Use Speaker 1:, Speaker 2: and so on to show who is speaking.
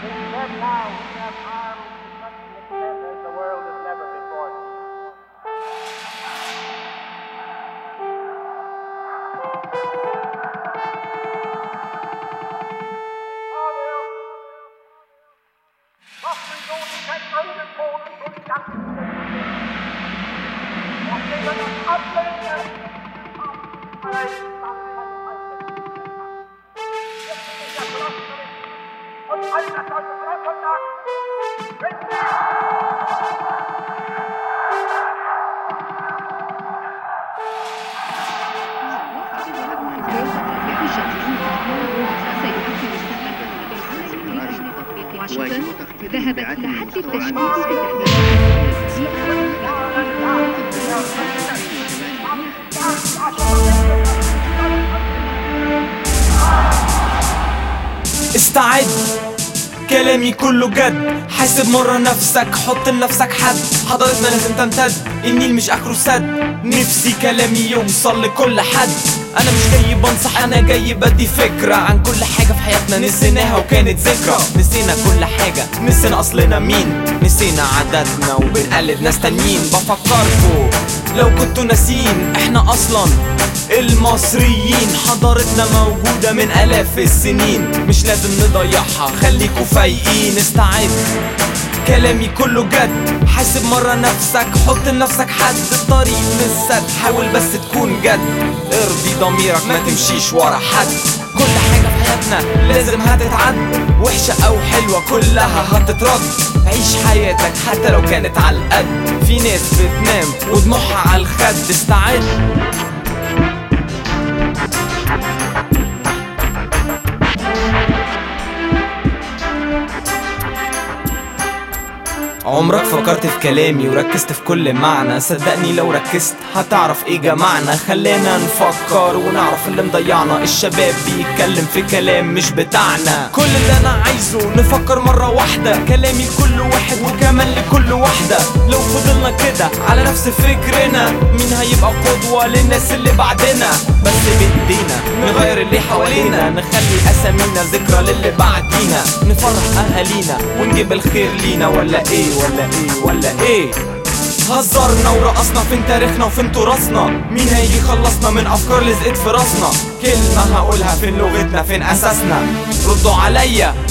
Speaker 1: Instead now we have arms to such an extent as the world has never before seen.
Speaker 2: واشنطن ذهبت لحد التشكيك في
Speaker 3: استعد كلامي كله جد حاسب مرة نفسك حط لنفسك حد حضارتنا لازم تمتد النيل مش اخره سد نفسي كلامي يوصل لكل حد انا مش جاي بنصح انا جاي بدي فكرة عن كل حاجة في حياتنا نسيناها وكانت ذكرى نسينا كل حاجة نسينا اصلنا مين نسينا عاداتنا وبنقلد ناس تانيين بفكركوا لو كنتوا ناسيين احنا اصلا المصريين حضارتنا موجودة من آلاف السنين مش لازم نضيعها خليكوا فايقين استعد كلامي كله جد حاسب مرة نفسك حط لنفسك حد الطريق مش سد حاول بس تكون جد ارضي ضميرك ما تمشيش ورا حد كل حاجة في حياتنا لازم هتتعد وحشة أو حلوة كلها هتترد عيش حياتك حتى لو كانت على القد في ناس بتنام ودموعها على الخد استعد عمرك فكرت في كلامي وركزت في كل معنى صدقني لو ركزت هتعرف ايه جمعنا خلينا نفكر ونعرف اللي مضيعنا الشباب بيتكلم في كلام مش بتاعنا كل اللي انا عايزه نفكر مرة واحدة كلامي لكل واحد وكمان لكل واحدة لو فضلنا كده على نفس فكرنا مين هيبقى قدوة للناس اللي بعدنا بس بايدينا نغير اللي حوالينا نخلي اسامينا ذكرى للي بعدينا نفرح اهالينا ونجيب الخير لينا ولا ايه ولا ايه ولا ايه هزرنا ورقصنا فين تاريخنا وفين تراثنا مين هيجي يخلصنا من افكار لزقت في راسنا كلمة هقولها فين لغتنا فين اساسنا ردوا عليا